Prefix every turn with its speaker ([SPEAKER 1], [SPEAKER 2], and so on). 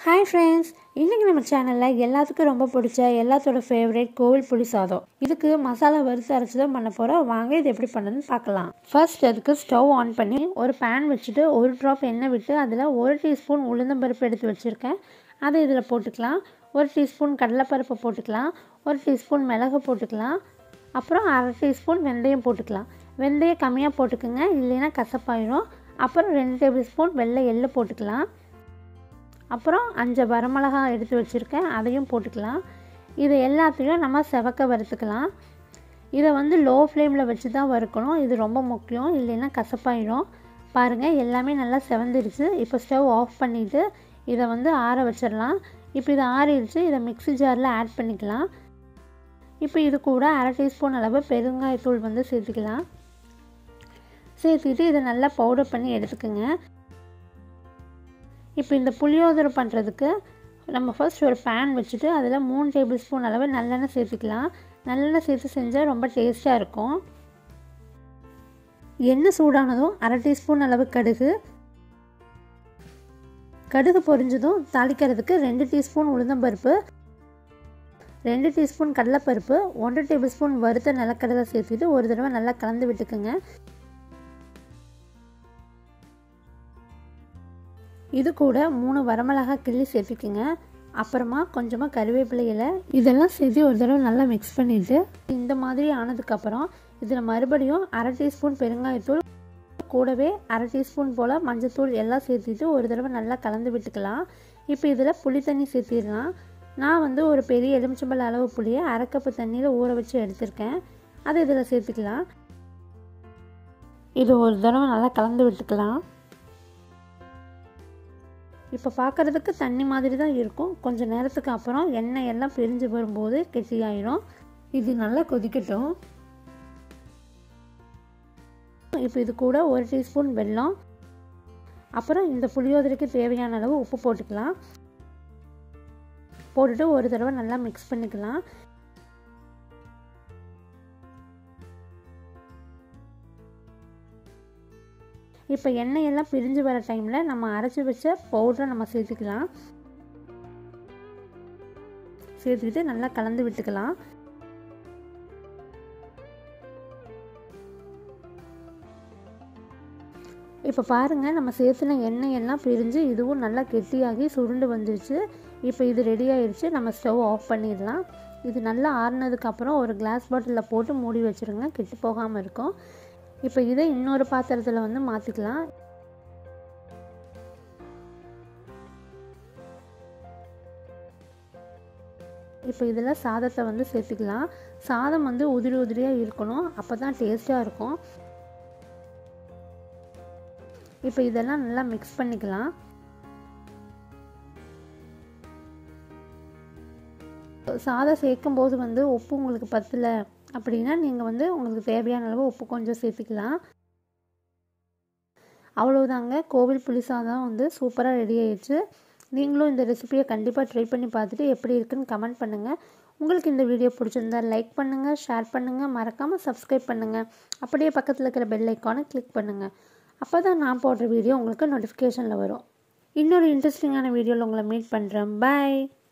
[SPEAKER 1] hi friends இன்றைக்கி நம்ம சேனலில் எல்லாத்துக்கும் ரொம்ப பிடிச்ச எல்லாத்தோட ஃபேவரேட் கோவில் புளி சாதம் இதுக்கு மசாலா வறுத்து அரைச்சி தான் பண்ண போகிறோம் வாங்க இது எப்படி பண்ணுறதுன்னு பார்க்கலாம் ஃபர்ஸ்ட் அதுக்கு ஸ்டவ் ஆன் பண்ணி ஒரு பேன் வச்சுட்டு ஒரு ட்ராப் எண்ணெய் விட்டு அதில் ஒரு டீஸ்பூன் உளுந்தம்பருப்பு எடுத்து வச்சுருக்கேன் அதை இதில் போட்டுக்கலாம் ஒரு டீஸ்பூன் கடலைப்பருப்பு போட்டுக்கலாம் ஒரு டீஸ்பூன் மிளகு போட்டுக்கலாம் அப்புறம் அரை டீஸ்பூன் வெந்தயம் போட்டுக்கலாம் வெந்தயம் கம்மியாக போட்டுக்கோங்க இல்லைன்னா கசப்பாயிடும் அப்புறம் ரெண்டு டேபிள் ஸ்பூன் வெள்ளை எள்ளு போட்டுக்கலாம் அப்புறம் அஞ்சு வரமிளகா எடுத்து வச்சுருக்கேன் அதையும் போட்டுக்கலாம் இது எல்லாத்தையும் நம்ம செவக்க வறுத்துக்கலாம் இதை வந்து லோ ஃப்ளேமில் வச்சு தான் வறுக்கணும் இது ரொம்ப முக்கியம் இல்லைன்னா கசப்பாயிடும் பாருங்கள் எல்லாமே நல்லா செவந்துருச்சு இப்போ ஸ்டவ் ஆஃப் பண்ணிவிட்டு இதை வந்து ஆற வச்சிடலாம் இப்போ இது ஆறிடுச்சு இதை மிக்ஸி ஜாரில் ஆட் பண்ணிக்கலாம் இப்போ இது கூட அரை டீஸ்பூன் அளவு பெருங்காயத்தூள் வந்து சேர்த்துக்கலாம் சேர்த்துக்கிட்டு இதை நல்லா பவுடர் பண்ணி எடுத்துக்கோங்க இப்போ இந்த புளியோதரை பண்ணுறதுக்கு நம்ம ஃபர்ஸ்ட் ஒரு பேன் வச்சுட்டு அதில் மூணு டேபிள் ஸ்பூன் அளவு நல்லெண்ணெய் சேர்த்துக்கலாம் நல்லெண்ணெய் சேர்த்து செஞ்சால் ரொம்ப டேஸ்ட்டாக இருக்கும் எண்ணெய் சூடானதும் அரை டீஸ்பூன் அளவு கடுகு கடுகு பொரிஞ்சதும் தாளிக்கிறதுக்கு ரெண்டு டீஸ்பூன் உளுந்தம்பருப்பு ரெண்டு டீஸ்பூன் கடலைப்பருப்பு ஒன்றரை டேபிள் ஸ்பூன் வறுத்த நிலக்கடலை சேர்த்துட்டு ஒரு தடவை நல்லா கலந்து விட்டுக்குங்க இது கூட மூணு வரமிளகா கிள்ளி சேர்த்துக்குங்க அப்புறமா கொஞ்சமாக கருவேப்பிலை இலை இதெல்லாம் சேர்த்து ஒரு தடவை நல்லா மிக்ஸ் பண்ணிவிட்டு இந்த மாதிரி ஆனதுக்கப்புறம் இதில் மறுபடியும் அரை டீஸ்பூன் பெருங்காயத்தூள் கூடவே அரை டீஸ்பூன் போல் மஞ்சத்தூள் எல்லாம் சேர்த்துட்டு ஒரு தடவை நல்லா கலந்து விட்டுக்கலாம் இப்போ இதில் புளி தண்ணி சேர்த்திடலாம் நான் வந்து ஒரு பெரிய எலுமிச்சம்பழ அளவு புளியை அரை கப்பு தண்ணியில் ஊற வச்சு எடுத்திருக்கேன் அதை இதில் சேர்த்துக்கலாம் இது ஒரு தடவை நல்லா கலந்து விட்டுக்கலாம் இப்போ பார்க்குறதுக்கு தண்ணி மாதிரி தான் இருக்கும் கொஞ்சம் நேரத்துக்கு அப்புறம் எண்ணெய் எல்லாம் பிரிஞ்சு வரும்போது கெட்டியாயிடும் இது நல்லா கொதிக்கட்டும் இப்போ இது கூட ஒரு டீஸ்பூன் வெல்லம் அப்புறம் இந்த புளியோதரைக்கு தேவையான அளவு உப்பு போட்டுக்கலாம் போட்டுட்டு ஒரு தடவை நல்லா மிக்ஸ் பண்ணிக்கலாம் இப்போ எண்ணெய் எல்லாம் பிரிஞ்சு வர டைமில் நம்ம அரைச்சி வச்ச பவுடரை நம்ம சேர்த்துக்கலாம் சேர்த்துக்கிட்டு நல்லா கலந்து விட்டுக்கலாம் இப்போ பாருங்கள் நம்ம சேர்த்துன எண்ணெய் எல்லாம் பிரிஞ்சு இதுவும் நல்லா கெட்டியாகி சுருண்டு வந்துருச்சு இப்போ இது ரெடி ஆயிடுச்சு நம்ம ஸ்டவ் ஆஃப் பண்ணிடலாம் இது நல்லா ஆறுனதுக்கப்புறம் ஒரு கிளாஸ் பாட்டிலில் போட்டு மூடி வச்சுருங்க கெட்டு போகாமல் இருக்கும் இப்போ இதை இன்னொரு பாத்திரத்தில் வந்து மாற்றிக்கலாம் இப்போ இதில் சாதத்தை வந்து சேர்த்துக்கலாம் சாதம் வந்து உதிரி உதிரியாக இருக்கணும் அப்போ தான் டேஸ்ட்டாக இருக்கும் இப்போ இதெல்லாம் நல்லா மிக்ஸ் பண்ணிக்கலாம் சாதம் சேர்க்கும் போது வந்து உப்பு உங்களுக்கு பத்தலை அப்படின்னா நீங்கள் வந்து உங்களுக்கு தேவையான அளவு உப்பு கொஞ்சம் சேர்த்துக்கலாம் அவ்வளோதாங்க கோவில் புளி சாதம் வந்து சூப்பராக ரெடி ஆயிடுச்சு நீங்களும் இந்த ரெசிபியை கண்டிப்பாக ட்ரை பண்ணி பார்த்துட்டு எப்படி இருக்குன்னு கமெண்ட் பண்ணுங்கள் உங்களுக்கு இந்த வீடியோ பிடிச்சிருந்தா லைக் பண்ணுங்கள் ஷேர் பண்ணுங்கள் மறக்காமல் சப்ஸ்கிரைப் பண்ணுங்கள் அப்படியே பக்கத்தில் இருக்கிற பெல் ஐக்கானை கிளிக் பண்ணுங்கள் அப்போ தான் நான் போடுற வீடியோ உங்களுக்கு நோட்டிஃபிகேஷனில் வரும் இன்னொரு இன்ட்ரெஸ்டிங்கான வீடியோவில் உங்களை மீட் பண்ணுறேன் பாய்